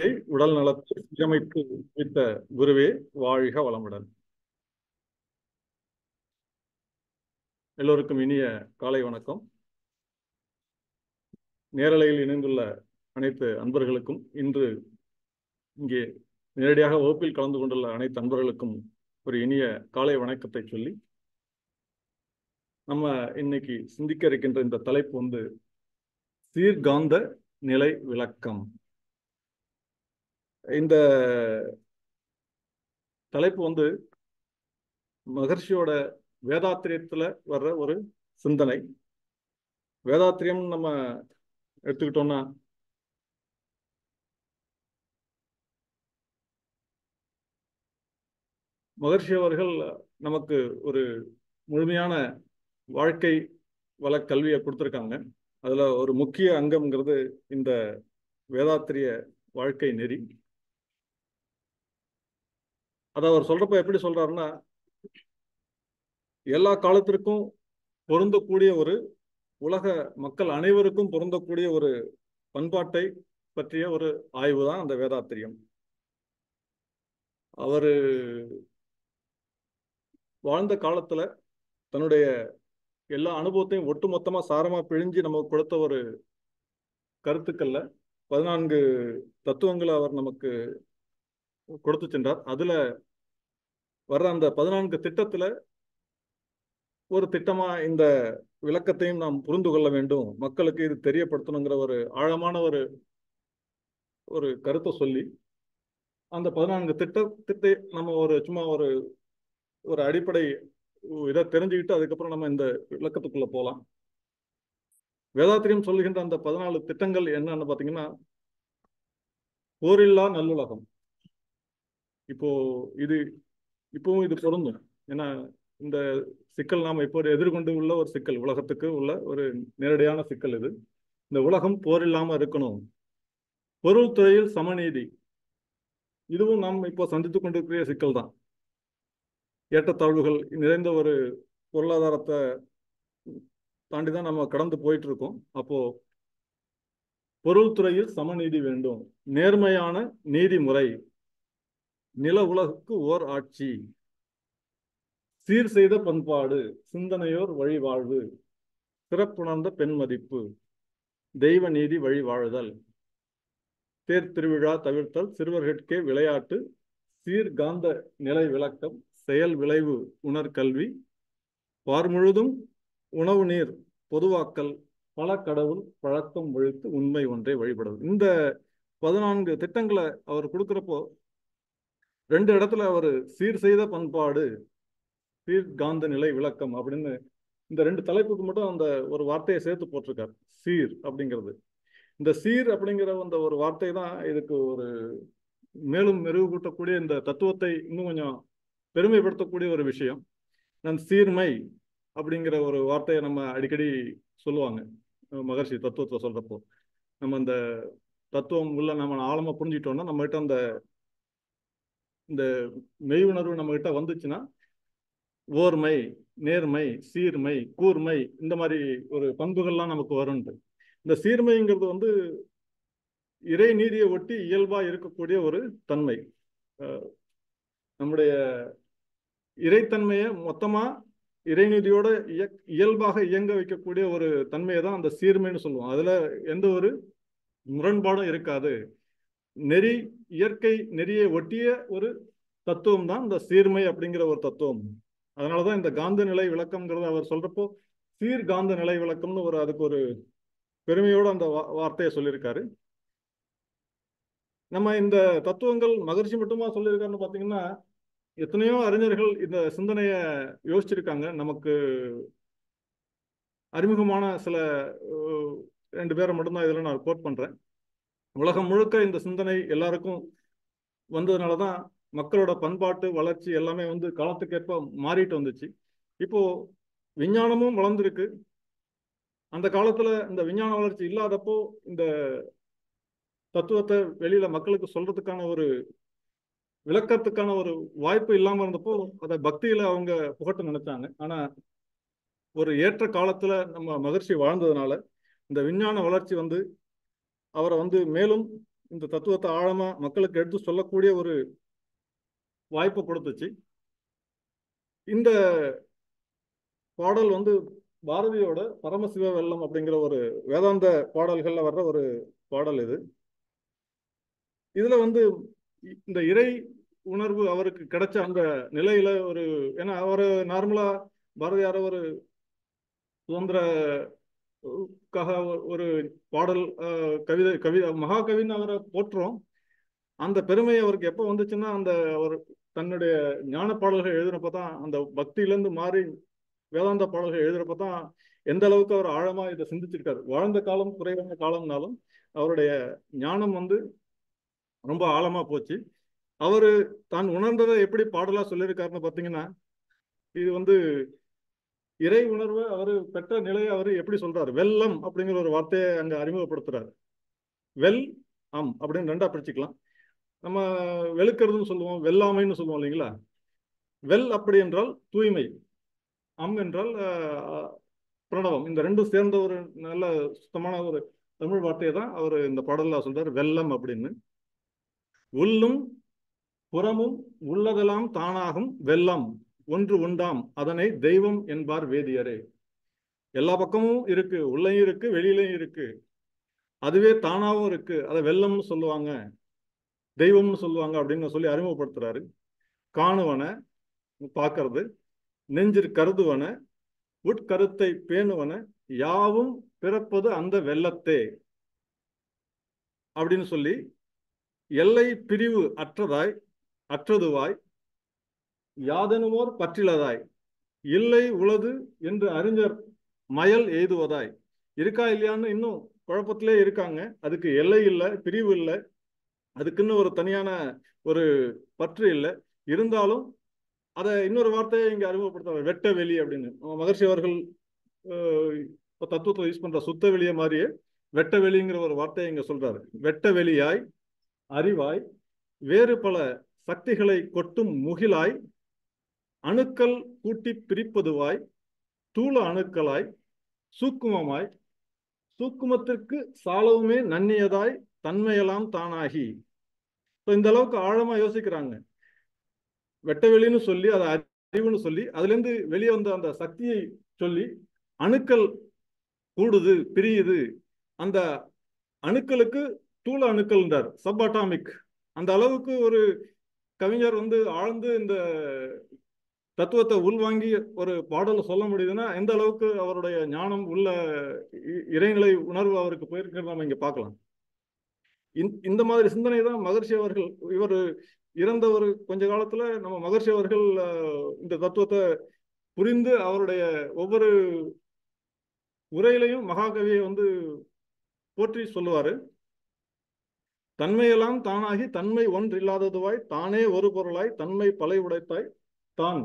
வாழ்க்கை உடல் நலத்தை சீரமைத்து வைத்த குருவே வாழ்க வளமுடன் எல்லோருக்கும் இனிய காலை வணக்கம் நேரலையில் இணைந்துள்ள அனைத்து அன்பர்களுக்கும் இன்று இங்கே நேரடியாக வகுப்பில் கலந்து கொண்டுள்ள அனைத்து அன்பர்களுக்கும் ஒரு இனிய காலை வணக்கத்தை சொல்லி நம்ம இன்னைக்கு சிந்திக்க இருக்கின்ற இந்த தலைப்பு வந்து சீர்காந்த நிலை விளக்கம் இந்த தலைப்பு வந்து மகர்ஷியோட வேதாத்திரியத்துல வர்ற ஒரு சிந்தனை வேதாத்திரியம் நம்ம எடுத்துக்கிட்டோம்னா மகர்ஷி அவர்கள் நமக்கு ஒரு முழுமையான வாழ்க்கை வள கல்வியை கொடுத்துருக்காங்க அதுல ஒரு முக்கிய அங்கம்ங்கிறது இந்த வேதாத்திரிய வாழ்க்கை நெறி அதை அவர் சொல்றப்ப எப்படி சொல்றாருன்னா எல்லா காலத்திற்கும் பொருந்தக்கூடிய ஒரு உலக மக்கள் அனைவருக்கும் பொருந்தக்கூடிய ஒரு பண்பாட்டை பற்றிய ஒரு ஆய்வு தான் அந்த வேதாத்திரியம் அவரு வாழ்ந்த காலத்துல தன்னுடைய எல்லா அனுபவத்தையும் ஒட்டு மொத்தமா சாரமா பிழிஞ்சு நமக்கு கொடுத்த ஒரு கருத்துக்கள்ல பதினான்கு தத்துவங்களை அவர் நமக்கு கொடுத்து சென்றார் அதுல வர்ற அந்த பதினான்கு திட்டத்துல ஒரு திட்டமா இந்த விளக்கத்தையும் நாம் புரிந்து கொள்ள வேண்டும் மக்களுக்கு இது தெரியப்படுத்தணுங்கிற ஒரு ஆழமான ஒரு ஒரு கருத்தை சொல்லி அந்த பதினான்கு திட்டத்தை நம்ம ஒரு சும்மா ஒரு ஒரு அடிப்படை இதை தெரிஞ்சுக்கிட்டு அதுக்கப்புறம் நம்ம இந்த விளக்கத்துக்குள்ள போகலாம் வேதாத்திரியம் சொல்லுகின்ற அந்த பதினாலு திட்டங்கள் என்னன்னு பாத்தீங்கன்னா போரில்லா நல்லுலகம் இப்போ இது இப்பவும் இது பொருந்தும் ஏன்னா இந்த சிக்கல் நாம் இப்போ எதிர்கொண்டு உள்ள ஒரு சிக்கல் உலகத்துக்கு உள்ள ஒரு நேரடியான சிக்கல் இது இந்த உலகம் போர் இல்லாம இருக்கணும் பொருள் துறையில் சமநீதி இதுவும் நாம் இப்போ சந்தித்துக் கொண்டிருக்கிற சிக்கல் தான் ஏற்றத்தாழ்வுகள் நிறைந்த ஒரு பொருளாதாரத்தை தாண்டி தான் நம்ம கடந்து போயிட்டு இருக்கோம் அப்போ பொருள் துறையில் சமநீதி வேண்டும் நேர்மையான நீதிமுறை நில உலகுக்கு ஓர் ஆட்சி சீர் செய்த பண்பாடு சிந்தனையோர் வழிவாழ்வு சிறப்புணர்ந்த பெண் மதிப்பு தெய்வ நீதி வழி வாழுதல் தேர் திருவிழா தவிர்த்தல் சிறுவர்கட்கே விளையாட்டு சீர்காந்த நிலை விளக்கம் செயல் விளைவு உணர்கல்வி பார் முழுதும் உணவு நீர் பொதுவாக்கல் பல கடவுள் பழக்கம் ஒழித்து உண்மை ஒன்றை வழிபடுவது இந்த பதினான்கு திட்டங்களை அவர் கொடுக்குறப்போ ரெண்டு இடத்துல அவர் சீர் செய்த பண்பாடு சீர்காந்த நிலை விளக்கம் அப்படின்னு இந்த ரெண்டு தலைப்புக்கு மட்டும் அந்த ஒரு வார்த்தையை சேர்த்து போட்டிருக்கார் சீர் அப்படிங்கிறது இந்த சீர் அப்படிங்கிற அந்த ஒரு வார்த்தை தான் இதுக்கு ஒரு மேலும் மெருகு கூட்டக்கூடிய இந்த தத்துவத்தை இன்னும் கொஞ்சம் பெருமைப்படுத்தக்கூடிய ஒரு விஷயம் நான் சீர்மை அப்படிங்கிற ஒரு வார்த்தையை நம்ம அடிக்கடி சொல்லுவாங்க மகர்ஷி தத்துவத்தை சொல்றப்போ நம்ம அந்த தத்துவம் உள்ள நம்ம ஆழமா புரிஞ்சிட்டோம்னா நம்ம கிட்ட அந்த இந்த மெய் உணர்வு நம்ம கிட்ட வந்துச்சுன்னா ஓர்மை நேர்மை சீர்மை கூர்மை இந்த மாதிரி ஒரு பண்புகள்லாம் நமக்கு வரும்ட்டு இந்த சீர்மைங்கிறது வந்து இறை நீதியை ஒட்டி இயல்பா இருக்கக்கூடிய ஒரு தன்மை நம்முடைய இறைத்தன்மையை மொத்தமா இறைநீதியோட இயல்பாக இயங்க வைக்கக்கூடிய ஒரு தன்மையை தான் அந்த சீர்மைன்னு சொல்லுவோம் அதுல எந்த ஒரு முரண்பாடும் இருக்காது நெறி இயற்கை நெறியை ஒட்டிய ஒரு தத்துவம் தான் இந்த சீர்மை அப்படிங்கிற ஒரு தத்துவம் அதனாலதான் இந்த காந்த நிலை விளக்கம்ங்கிறத அவர் சொல்றப்போ சீர் காந்த நிலை விளக்கம்னு ஒரு அதுக்கு ஒரு பெருமையோட அந்த வார்த்தையை சொல்லியிருக்காரு நம்ம இந்த தத்துவங்கள் மகர்ஷி மட்டுமா சொல்லியிருக்காருன்னு பாத்தீங்கன்னா எத்தனையோ அறிஞர்கள் இந்த சிந்தனைய யோசிச்சிருக்காங்க நமக்கு அறிமுகமான சில ரெண்டு பேரை மட்டும்தான் இதுல நான் கோட் பண்றேன் உலகம் முழுக்க இந்த சிந்தனை எல்லாருக்கும் வந்ததுனாலதான் மக்களோட பண்பாட்டு வளர்ச்சி எல்லாமே வந்து காலத்துக்கேற்ப மாறிட்டு வந்துச்சு இப்போ விஞ்ஞானமும் வளர்ந்துருக்கு அந்த காலத்துல இந்த விஞ்ஞான வளர்ச்சி இல்லாதப்போ இந்த தத்துவத்தை வெளியில மக்களுக்கு சொல்றதுக்கான ஒரு விளக்கத்துக்கான ஒரு வாய்ப்பு இல்லாம இருந்தப்போ அதை பக்தியில அவங்க புகட்ட நினைச்சாங்க ஆனா ஒரு ஏற்ற காலத்துல நம்ம மகர்ஷி வாழ்ந்ததுனால இந்த விஞ்ஞான வளர்ச்சி வந்து அவரை வந்து மேலும் இந்த தத்துவத்தை ஆழமா மக்களுக்கு எடுத்து சொல்லக்கூடிய ஒரு வாய்ப்பை கொடுத்துச்சு இந்த பாடல் வந்து பாரதியோட பரமசிவ வெள்ளம் அப்படிங்கிற ஒரு வேதாந்த பாடல்கள்ல வர்ற ஒரு பாடல் இது இதுல வந்து இந்த இறை உணர்வு அவருக்கு கிடைச்ச அந்த நிலையில ஒரு ஏன்னா அவர் நார்மலா பாரதியார ஒரு சுதந்திர க்காக ஒரு பாடல் கவிதை கவிதை மகாகவின்னு அவரை போற்றுறோம் அந்த பெருமை அவருக்கு எப்போ வந்துச்சுன்னா அந்த அவர் தன்னுடைய ஞான பாடல்கள் எழுதுறப்ப தான் அந்த பக்தியிலேருந்து மாறி வேதாந்த பாடல்கள் எழுதுறப்ப தான் எந்த அளவுக்கு அவர் ஆழமா இதை சிந்திச்சிருக்காரு வாழ்ந்த காலம் குறைவான காலம்னாலும் அவருடைய ஞானம் வந்து ரொம்ப ஆழமா போச்சு அவரு தான் உணர்ந்ததை எப்படி பாடலா சொல்லியிருக்காருன்னு பார்த்தீங்கன்னா இது வந்து இறை உணர்வை அவர் பெற்ற நிலையை அவர் எப்படி சொல்றாரு வெள்ளம் அப்படிங்கிற ஒரு வார்த்தையை அங்க அறிமுகப்படுத்துறாரு வெல் அம் அப்படின்னு ரெண்டா பிரிச்சுக்கலாம் நம்ம வெளுக்கிறதுன்னு சொல்லுவோம் வெள்ளாமைன்னு சொல்லுவோம் இல்லைங்களா வெல் அப்படி என்றால் தூய்மை அம் என்றால் பிரணவம் இந்த ரெண்டும் சேர்ந்த ஒரு நல்ல சுத்தமான ஒரு தமிழ் வார்த்தையை தான் அவர் இந்த பாடல்ல சொல்றாரு வெள்ளம் அப்படின்னு உள்ளும் புறமும் உள்ளதெல்லாம் தானாகும் வெள்ளம் ஒன்று உண்டாம் அதனை தெய்வம் என்பார் வேதியரே எல்லா பக்கமும் இருக்கு உள்ளயும் இருக்கு வெளியிலையும் இருக்கு அதுவே தானாவும் இருக்கு அதை வெள்ளம்னு சொல்லுவாங்க தெய்வம்னு சொல்லுவாங்க அப்படின்னு சொல்லி அறிமுகப்படுத்துறாரு காணுவன பார்க்கறது நெஞ்சிற் கருதுவன உட்கருத்தை பேணுவன யாவும் பிறப்பது அந்த வெள்ளத்தே அப்படின்னு சொல்லி எல்லை பிரிவு அற்றதாய் அற்றதுவாய் யாதெனுமோர் பற்றிலதாய் இல்லை உளது என்று அறிஞர் மயல் எய்துவதாய் இருக்கா இல்லையான்னு இன்னும் குழப்பத்திலே இருக்காங்க அதுக்கு எல்லை இல்லை பிரிவு இல்லை அதுக்குன்னு ஒரு தனியான ஒரு பற்று இல்லை இருந்தாலும் அதை இன்னொரு வார்த்தையை இங்க அறிமுகப்படுத்த வெட்ட வெளி அப்படின்னு மகர்ஷி அவர்கள் இப்போ தத்துவத்தை யூஸ் பண்ற சுத்த வெளிய மாதிரியே வெட்ட வெளிங்கிற ஒரு வார்த்தையை இங்க சொல்றாரு வெட்ட வெளியாய் அறிவாய் வேறு பல சக்திகளை கொட்டும் முகிலாய் அணுக்கள் கூட்டி பிரிப்பதுவாய் தூள அணுக்களாய் சூக்குமமாய் சூக்குமத்திற்கு சாலவுமே நன்னியதாய் தன்மையெல்லாம் தானாகி இந்த அளவுக்கு ஆழமா யோசிக்கிறாங்க வெட்டவெளின்னு சொல்லி அதை அறிவுன்னு சொல்லி அதுல இருந்து வெளியே வந்த அந்த சக்தியை சொல்லி அணுக்கள் கூடுது பிரியுது அந்த அணுக்களுக்கு தூள அணுக்கள்ன்றார் சப் அட்டாமிக் அந்த அளவுக்கு ஒரு கவிஞர் வந்து ஆழ்ந்து இந்த தத்துவத்தை உள்வாங்கி ஒரு பாடல் சொல்ல முடியுதுன்னா எந்த அளவுக்கு அவருடைய ஞானம் உள்ள இறைநிலை உணர்வு அவருக்கு போயிருக்கிறது நம்ம இங்க பார்க்கலாம் இந்த மாதிரி சிந்தனை தான் மகர்ஷி அவர்கள் இவர் இறந்த ஒரு கொஞ்ச காலத்துல நம்ம மகர்ஷி அவர்கள் இந்த தத்துவத்தை புரிந்து அவருடைய ஒவ்வொரு உரையிலையும் மகாகவியை வந்து போற்றி சொல்லுவாரு தன்மையெல்லாம் தானாகி தன்மை ஒன்று இல்லாததுவாய் தானே ஒரு பொருளாய் தன்மை பலை உடைத்தாய் தான்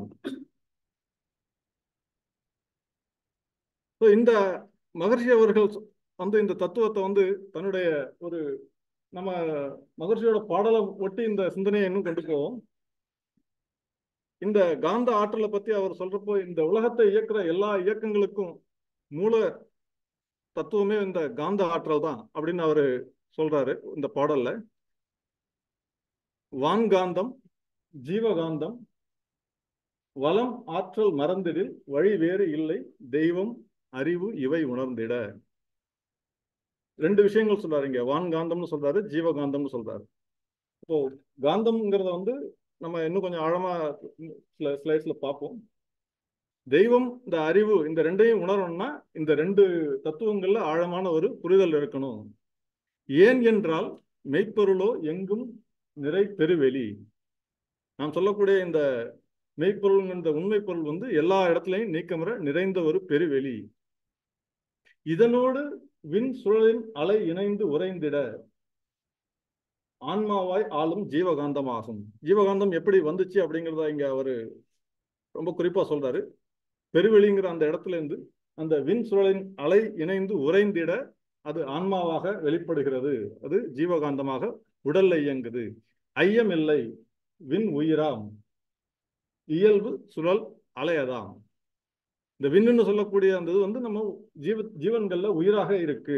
இந்த மகர்ஷி அவர்கள் வந்து இந்த தத்துவத்தை வந்து தன்னுடைய ஒரு நம்ம மகர்ஷியோட பாடலை ஒட்டி இந்த சிந்தனையை இன்னும் கொண்டு போவோம் இந்த காந்த ஆற்றலை பத்தி அவர் சொல்றப்போ இந்த உலகத்தை இயக்குற எல்லா இயக்கங்களுக்கும் மூல தத்துவமே இந்த காந்த ஆற்றல் தான் அப்படின்னு அவரு சொல்றாரு இந்த பாடல்ல வான்காந்தம் ஜீவகாந்தம் வளம் ஆற்றல் மறந்திடில் வழி வேறு இல்லை தெய்வம் அறிவு இவை உணர்ந்திட ரெண்டு விஷயங்கள் சொல்றாரு இங்க வான்காந்தம்னு சொல்றாரு ஜீவகாந்தம்னு சொல்றாரு இப்போ காந்தம்ங்கிறத வந்து நம்ம இன்னும் கொஞ்சம் ஆழமா சில ஸ்லைட்ஸ்ல பார்ப்போம் தெய்வம் இந்த அறிவு இந்த ரெண்டையும் உணரணும்னா இந்த ரெண்டு தத்துவங்கள்ல ஆழமான ஒரு புரிதல் இருக்கணும் ஏன் என்றால் மெய்ப்பொருளோ எங்கும் நிறை பெருவெளி நாம் சொல்லக்கூடிய இந்த மெய்ப்பொருள் இந்த உண்மை பொருள் வந்து எல்லா இடத்துலையும் நீக்கமுற நிறைந்த ஒரு பெருவெளி இதனோடு விண் சுழலின் அலை இணைந்து உறைந்திட ஆன்மாவாய் ஆளும் ஜீவகாந்தமாகும் ஜீவகாந்தம் எப்படி வந்துச்சு அப்படிங்கிறத இங்க அவரு ரொம்ப குறிப்பா சொல்றாரு பெருவெளிங்கிற அந்த இடத்துல இருந்து அந்த விண் சுழலின் அலை இணைந்து உறைந்திட அது ஆன்மாவாக வெளிப்படுகிறது அது ஜீவகாந்தமாக உடல்ல இயங்குது ஐயமில்லை விண் உயிராம் இயல்பு சுழல் அலையதாம் இந்த விண்ணுன்னு சொல்லக்கூடிய அந்த இது வந்து நம்ம ஜீவ ஜீவன்கள்ல உயிராக இருக்கு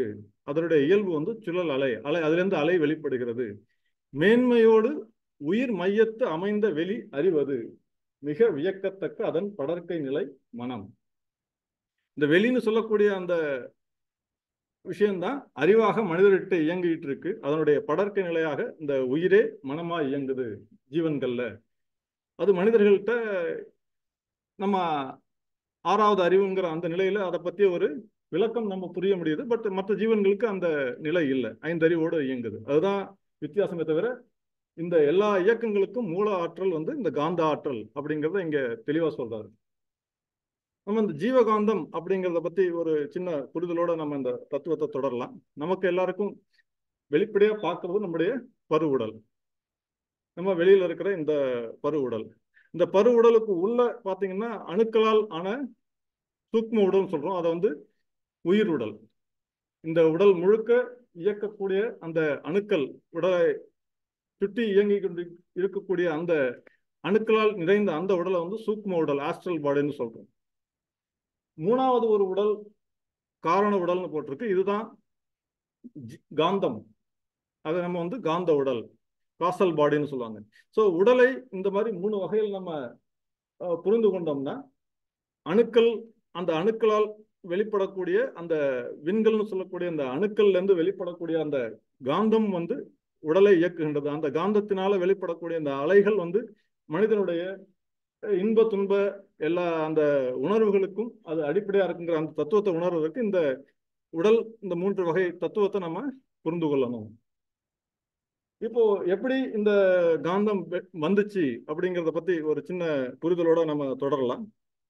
அதனுடைய இயல்பு வந்து சுழல் அலை அலை அதிலிருந்து அலை வெளிப்படுகிறது மேன்மையோடு உயிர் மையத்து அமைந்த வெளி அறிவது மிக வியக்கத்தக்க அதன் படர்க்கை நிலை மனம் இந்த வெளின்னு சொல்லக்கூடிய அந்த விஷயம்தான் அறிவாக மனிதர்கிட்ட இயங்கிட்டு இருக்கு அதனுடைய படர்க்கை நிலையாக இந்த உயிரே மனமா இயங்குது ஜீவன்கள்ல அது மனிதர்கள்ட்ட நம்ம ஆறாவது அறிவுங்கிற அந்த நிலையில அதை பத்தி ஒரு விளக்கம் நம்ம புரிய முடியுது பட் மற்ற ஜீவன்களுக்கு அந்த நிலை இல்லை ஐந்தறிவோடு இயங்குது அதுதான் வித்தியாசமே தவிர இந்த எல்லா இயக்கங்களுக்கும் மூல ஆற்றல் வந்து இந்த காந்த ஆற்றல் அப்படிங்கிறத இங்க தெளிவா சொல்றாரு நம்ம இந்த ஜீவகாந்தம் அப்படிங்கிறத பத்தி ஒரு சின்ன புரிதலோட நம்ம இந்த தத்துவத்தை தொடரலாம் நமக்கு எல்லாருக்கும் வெளிப்படையா பார்க்கறது நம்முடைய பருவுடல் நம்ம வெளியில இருக்கிற இந்த பருவுடல் இந்த பருவுடலுக்கு உள்ள பாத்தீங்கன்னா அணுக்களால் ஆன சூக்ம உடல் சொல்றோம் அதை வந்து உயிர் உடல் இந்த உடல் முழுக்க இயக்கக்கூடிய அந்த அணுக்கள் உடலை சுற்றி இயங்கி கொண்டு இருக்கக்கூடிய அந்த அணுக்களால் நிறைந்த அந்த உடலை வந்து சூக்ம உடல் ஆஸ்ட்ரல் பாடின்னு சொல்றோம் மூணாவது ஒரு உடல் காரண உடல்னு போட்டிருக்கு இதுதான் காந்தம் அதை நம்ம வந்து காந்த உடல் காசல் பாடின்னு சொல்லுவாங்க ஸோ உடலை இந்த மாதிரி மூணு வகையில் நம்ம புரிந்து கொண்டோம்னா அணுக்கள் அந்த அணுக்களால் வெளிப்படக்கூடிய அந்த விண்கள்னு சொல்லக்கூடிய அந்த அணுக்கள்ல இருந்து வெளிப்படக்கூடிய அந்த காந்தம் வந்து உடலை இயக்குகின்றது அந்த காந்தத்தினால வெளிப்படக்கூடிய அந்த அலைகள் வந்து மனிதனுடைய இன்ப துன்ப எல்லா அந்த உணர்வுகளுக்கும் அது அடிப்படையா இருக்குங்கிற அந்த தத்துவத்தை உணர்வதற்கு இந்த உடல் இந்த மூன்று வகை தத்துவத்தை நம்ம புரிந்து கொள்ளணும் இப்போ எப்படி இந்த காந்தம் வந்துச்சு அப்படிங்கிறத பத்தி ஒரு சின்ன புரிதலோட நம்ம தொடரலாம்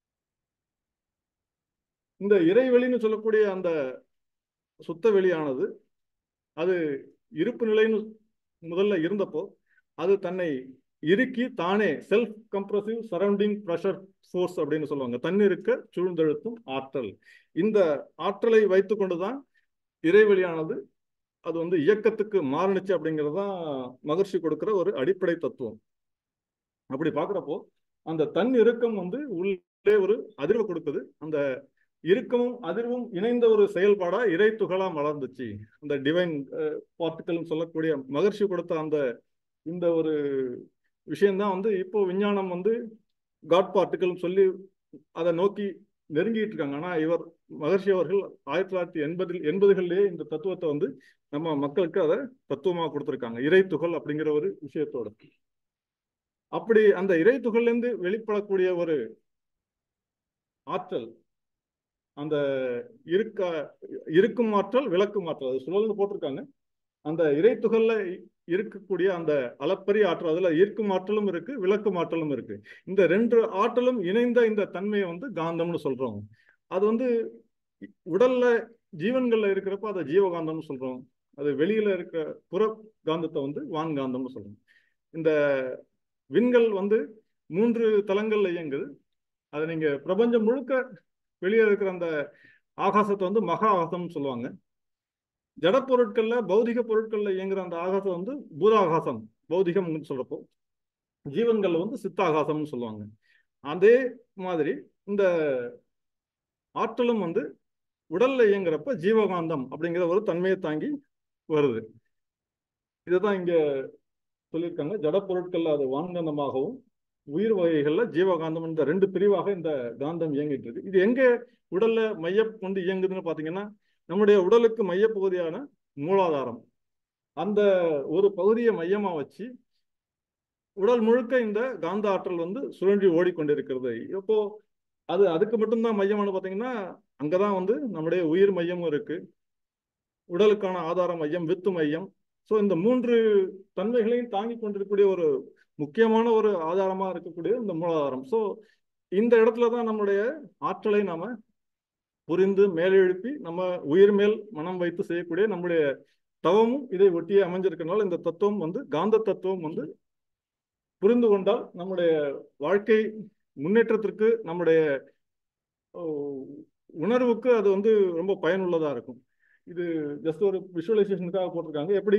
இந்த இறைவெளின்னு சொல்லக்கூடிய அந்த சுத்த வெளியானது அது இருப்பு நிலைன்னு முதல்ல இருந்தப்போ அது தன்னை இறுக்கி தானே self compressive surrounding pressure force அப்படின்னு சொல்லுவாங்க தன்னிருக்க சூழ்ந்தெழுத்தும் ஆற்றல் இந்த ஆற்றலை வைத்து கொண்டுதான் இறைவெளியானது அது வந்து இயக்கத்துக்கு மாறுனுச்சு அப்படிங்கிறது தான் மகர்ஷி கொடுக்கிற ஒரு அடிப்படை தத்துவம் அப்படி பார்க்குறப்போ அந்த தன் இறுக்கம் வந்து உள்ளே ஒரு அதிர்வு கொடுக்குது அந்த இறுக்கமும் அதிர்வும் இணைந்த ஒரு செயல்பாடா இறை துகளா மலர்ந்துச்சு அந்த டிவைன் பார்ட்டிக்கல்னு சொல்லக்கூடிய மகர்ஷி கொடுத்த அந்த இந்த ஒரு விஷயம்தான் வந்து இப்போ விஞ்ஞானம் வந்து காட் பார்ட்டிக்கல் சொல்லி அதை நோக்கி நெருங்கிட்டு இருக்காங்க ஆனா இவர் மகர்ஷி அவர்கள் ஆயிரத்தி தொள்ளாயிரத்தி எண்பதில் எண்பதுகளிலேயே இந்த தத்துவத்தை வந்து நம்ம மக்களுக்கு அதை தத்துவமாக கொடுத்துருக்காங்க இறை துகள் அப்படிங்கிற ஒரு விஷயத்தோட அப்படி அந்த இறை துகள்லேருந்து வெளிப்படக்கூடிய ஒரு ஆற்றல் அந்த இருக்க இருக்கும் ஆற்றல் விளக்கும் ஆற்றல் அது சுழல்னு போட்டிருக்காங்க அந்த இறை துகள்ல இருக்கக்கூடிய அந்த அளப்பரிய ஆற்றல் அதுல ஈர்க்கும் ஆற்றலும் இருக்கு விளக்கும் ஆற்றலும் இருக்கு இந்த ரெண்டு ஆற்றலும் இணைந்த இந்த தன்மையை வந்து காந்தம்னு சொல்றோம் அது வந்து உடல்ல ஜீவன்கள்ல இருக்கிறப்ப அதை ஜீவகாந்தம்னு சொல்றோம் அது வெளியில இருக்க புற காந்தத்தை வந்து வான்காந்தம்னு சொல்றோம் இந்த விண்கள் வந்து மூன்று தலங்கள்ல இயங்குது அதை நீங்க பிரபஞ்சம் முழுக்க வெளியே இருக்கிற அந்த ஆகாசத்தை வந்து மகா ஆகாசம்னு சொல்லுவாங்க ஜட பொருட்கள்ல பௌதிக பொருட்கள்ல இயங்குற அந்த ஆகாசம் வந்து பூதாகாசம் பௌதிகம்னு சொல்றப்போ ஜீவன்கள்ல வந்து சித்தாகாசம்னு சொல்லுவாங்க அதே மாதிரி இந்த ஆற்றலும் வந்து உடல்ல இயங்குறப்ப ஜீவகாந்தம் அப்படிங்கிற ஒரு தன்மையை தாங்கி வருது இதுதான் இங்க சொல்லியிருக்காங்க ஜட பொருட்கள்ல அது வான்காந்தமாகவும் உயிர் வகைகள்ல ஜீவகாந்தம் இந்த ரெண்டு பிரிவாக இந்த காந்தம் இயங்கிட்டு இருக்கு இது எங்க உடல்ல மைய கொண்டு இயங்குதுன்னு பாத்தீங்கன்னா நம்முடைய உடலுக்கு மையப்பகுதியான மூலாதாரம் அந்த ஒரு பகுதியை மையமா வச்சு உடல் முழுக்க இந்த காந்த ஆற்றல் வந்து சுழன்றி ஓடிக்கொண்டிருக்கிறது இப்போ அது அதுக்கு மட்டும்தான் மையம்னு பார்த்தீங்கன்னா அங்கதான் வந்து நம்முடைய உயிர் மையமும் இருக்கு உடலுக்கான ஆதார மையம் வித்து மையம் ஸோ இந்த மூன்று தன்மைகளையும் தாங்கி கொண்டிருக்கக்கூடிய ஒரு முக்கியமான ஒரு ஆதாரமா இருக்கக்கூடிய இந்த மூலாதாரம் ஸோ இந்த இடத்துல தான் நம்முடைய ஆற்றலை நாம புரிந்து மேலெழுப்பி நம்ம உயிர் மேல் மனம் வைத்து செய்யக்கூடிய நம்முடைய தவமும் இதை ஒட்டியே அமைஞ்சிருக்கனால இந்த தத்துவம் வந்து காந்த தத்துவம் வந்து புரிந்து கொண்டால் நம்முடைய வாழ்க்கை முன்னேற்றத்திற்கு நம்முடைய உணர்வுக்கு அது வந்து ரொம்ப பயனுள்ளதா இருக்கும் இது ஜஸ்ட் ஒரு விஷுவலைசேஷனுக்காக போட்டிருக்காங்க எப்படி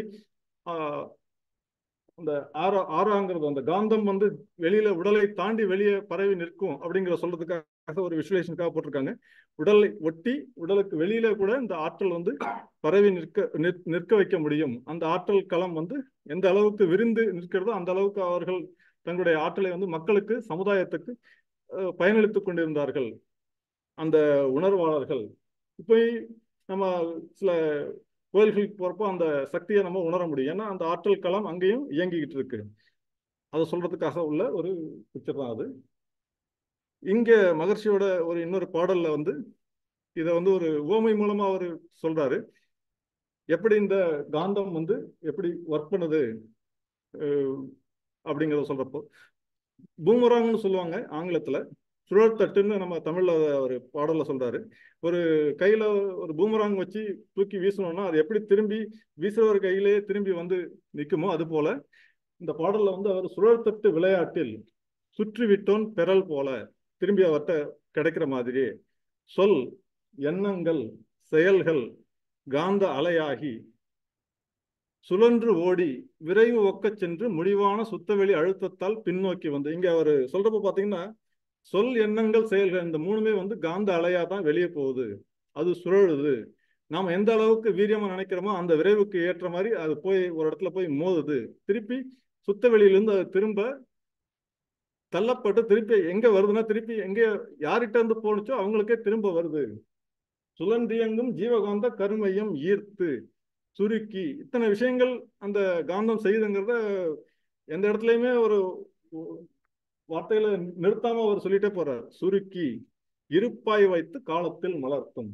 அந்த ஆரா ஆறாங்கிறது அந்த காந்தம் வந்து வெளியில உடலை தாண்டி வெளியே பரவி நிற்கும் அப்படிங்கிற சொல்றதுக்காக ஒரு விசுவலேஷனுக்காக போட்டிருக்காங்க உடலை ஒட்டி உடலுக்கு வெளியில கூட இந்த ஆற்றல் வந்து பரவி நிற்க நிற்- நிற்க வைக்க முடியும் அந்த ஆற்றல் களம் வந்து எந்த அளவுக்கு விரிந்து நிற்கிறதோ அந்த அளவுக்கு அவர்கள் தங்களுடைய ஆற்றலை வந்து மக்களுக்கு சமுதாயத்துக்கு அஹ், பயனளித்துக் கொண்டிருந்தார்கள் அந்த உணர்வாளர்கள் இப்போ நம்ம சில கோயில்களுக்கு போறப்போ அந்த சக்தியை நம்ம உணர முடியும் ஏன்னா அந்த ஆற்றல் களம் அங்கேயும் இயங்கிக்கிட்டு இருக்கு அதை சொல்றதுக்காக உள்ள ஒரு பிக்சர் தான் அது இங்க மகர்ஷியோட ஒரு இன்னொரு பாடல்ல வந்து இதை வந்து ஒரு உவமை மூலமா அவர் சொல்றாரு எப்படி இந்த காந்தம் வந்து எப்படி ஒர்க் பண்ணுது அஹ், அப்படிங்கிறத சொல்றப்போ பூமராங்னு சொல்லுவாங்க ஆங்கிலத்துல சுழற்தட்டுன்னு நம்ம தமிழ்ல அத ஒரு பாடல்ல சொல்றாரு ஒரு கையில ஒரு பூமராங் வச்சு தூக்கி வீசணும்னா அது எப்படி திரும்பி வீசுறவர் கையிலேயே திரும்பி வந்து நிக்குமோ அது போல இந்த பாடல்ல வந்து அவர் சுழற்தட்டு விளையாட்டில் சுற்றி விட்டோன் பெறல் போல திரும்பி அவர்கிட்ட கிடைக்கிற மாதிரி சொல் எண்ணங்கள் செயல்கள் காந்த அலையாகி சுழன்று ஓடி விரைவு ஒக்கச் சென்று முடிவான சுத்தவெளி அழுத்தத்தால் பின்னோக்கி வந்து இங்க அவர் சொல்றப்ப பாத்தீங்கன்னா சொல் எண்ணங்கள் செயல்கள் இந்த மூணுமே வந்து காந்த அலையா தான் வெளியே போகுது அது சுழலுது நாம எந்த அளவுக்கு வீரியமா நினைக்கிறோமோ அந்த விரைவுக்கு ஏற்ற மாதிரி அது போய் ஒரு இடத்துல போய் மோதுது திருப்பி சுத்த வெளியிலிருந்து அது திரும்ப தள்ளப்பட்டு திருப்பி எங்க வருதுன்னா திருப்பி எங்க யார்கிட்ட இருந்து போனுச்சோ அவங்களுக்கே திரும்ப வருது சுழன்றியங்கும் ஜீவகாந்த கருமையம் ஈர்த்து சுருக்கி இத்தனை விஷயங்கள் அந்த காந்தம் செய்யுதுங்கிறத எந்த இடத்துலயுமே ஒரு வார்த்தையில நிறுத்தாம அவர் சொல்லிட்டே போறார் சுருக்கி இருப்பாய் வைத்து காலத்தில் மலர்த்தும்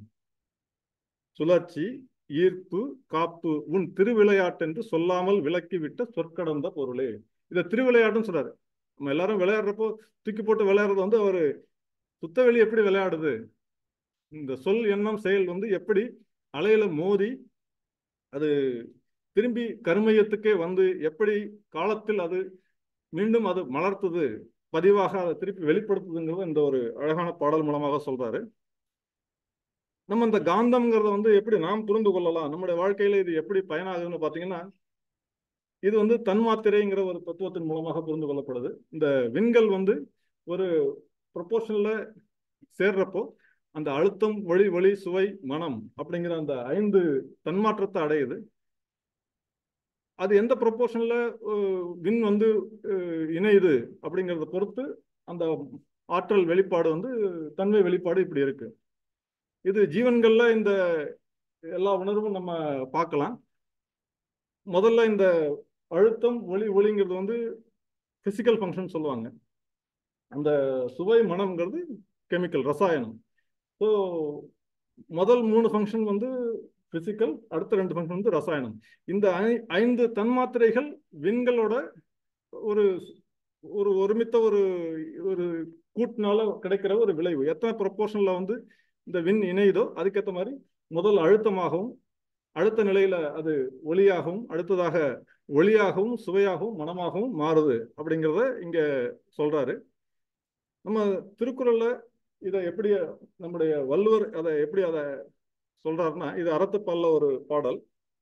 சுழற்சி ஈர்ப்பு காப்பு உன் திருவிளையாட்டு என்று சொல்லாமல் விலக்கிவிட்ட சொற்கடந்த பொருளே இதை திருவிளையாட்டுன்னு சொல்றாரு நம்ம எல்லாரும் விளையாடுறப்போ தூக்கி போட்டு விளையாடுறது வந்து அவரு சுத்தவெளி எப்படி விளையாடுது இந்த சொல் எண்ணம் செயல் வந்து எப்படி அலையில மோதி அது திரும்பி கருமையத்துக்கே வந்து எப்படி காலத்தில் அது மீண்டும் அது மலர்த்துது பதிவாக அதை திருப்பி வெளிப்படுத்துதுங்கிறத இந்த ஒரு அழகான பாடல் மூலமாக சொல்றாரு நம்ம இந்த காந்தம்ங்கிறத வந்து எப்படி நாம் புரிந்து கொள்ளலாம் நம்முடைய வாழ்க்கையில இது எப்படி பயனாகுதுன்னு பாத்தீங்கன்னா இது வந்து தன்மாத்திரைங்கிற ஒரு தத்துவத்தின் மூலமாக புரிந்து கொள்ளப்படுது இந்த விண்கள் வந்து ஒரு ப்ரொபோர்ஷன்ல சேர்றப்போ அந்த அழுத்தம் ஒளி ஒளி சுவை மனம் அப்படிங்கிற அந்த ஐந்து தன்மாற்றத்தை அடையுது அது எந்த ப்ரொபோர்ஷன்ல வின் வந்து அஹ், இணையுது அப்படிங்கிறத பொறுத்து அந்த ஆற்றல் வெளிப்பாடு வந்து தன்மை வெளிப்பாடு இப்படி இருக்கு இது ஜீவன்கள்ல இந்த எல்லா உணர்வும் நம்ம பார்க்கலாம் முதல்ல இந்த அழுத்தம் ஒளி ஒளிங்கிறது வந்து பிசிக்கல் ஃபங்க்ஷன் சொல்லுவாங்க அந்த சுவை மனம்ங்கிறது கெமிக்கல் ரசாயனம் ஸோ முதல் மூணு ஃபங்க்ஷன் வந்து பிசிக்கல் அடுத்த ரெண்டு ஃபங்க்ஷன் வந்து ரசாயனம் இந்த ஐ- ஐந்து தன்மாத்திரைகள் விண்களோட ஒரு ஒரு ஒருமித்த ஒரு ஒரு கூட்டினால கிடைக்கிற ஒரு விளைவு எத்தனை ப்ரொப்போர்ஷன்ல வந்து இந்த விண் இணையுதோ அதுக்கேற்ற மாதிரி முதல் அழுத்தமாகவும் அடுத்த நிலையில அது ஒளியாகவும் அடுத்ததாக ஒளியாகவும் சுவையாகவும் மனமாகவும் மாறுது அப்படிங்கிறத இங்க சொல்றாரு நம்ம திருக்குறள்ல இதை எப்படி நம்முடைய வள்ளுவர் அதை எப்படி அதை சொல்றாருன்னா இது அறத்துப்பால்ல ஒரு பாடல்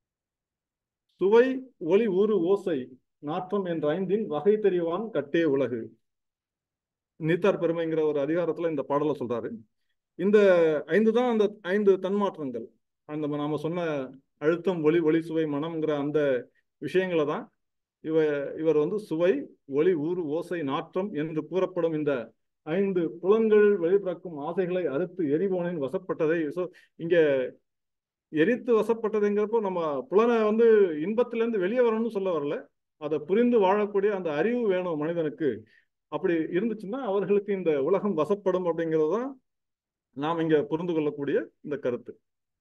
சுவை ஒளி ஊறு ஓசை நாற்றம் என்ற ஐந்தின் வகை தெரிவான் கட்டே உலகு நீத்தார் பெருமைங்கிற ஒரு அதிகாரத்துல இந்த பாடலை சொல்றாரு இந்த ஐந்து தான் அந்த ஐந்து தன்மாற்றங்கள் அந்த நாம சொன்ன அழுத்தம் ஒளி ஒளி சுவை மனம்ங்கிற அந்த விஷயங்களை தான் இவ இவர் வந்து சுவை ஒளி ஊறு ஓசை நாற்றம் என்று கூறப்படும் இந்த ஐந்து புலன்கள் வெளிப்பிறக்கும் ஆசைகளை அறுத்து எரிபோனின் வசப்பட்டதை ஸோ இங்க எரித்து வசப்பட்டதுங்கிறப்போ நம்ம புலனை வந்து இன்பத்திலேருந்து வெளியே வரணும்னு சொல்ல வரல அதை புரிந்து வாழக்கூடிய அந்த அறிவு வேணும் மனிதனுக்கு அப்படி இருந்துச்சுன்னா அவர்களுக்கு இந்த உலகம் வசப்படும் அப்படிங்கிறது தான் நாம் இங்க புரிந்து கொள்ளக்கூடிய இந்த கருத்து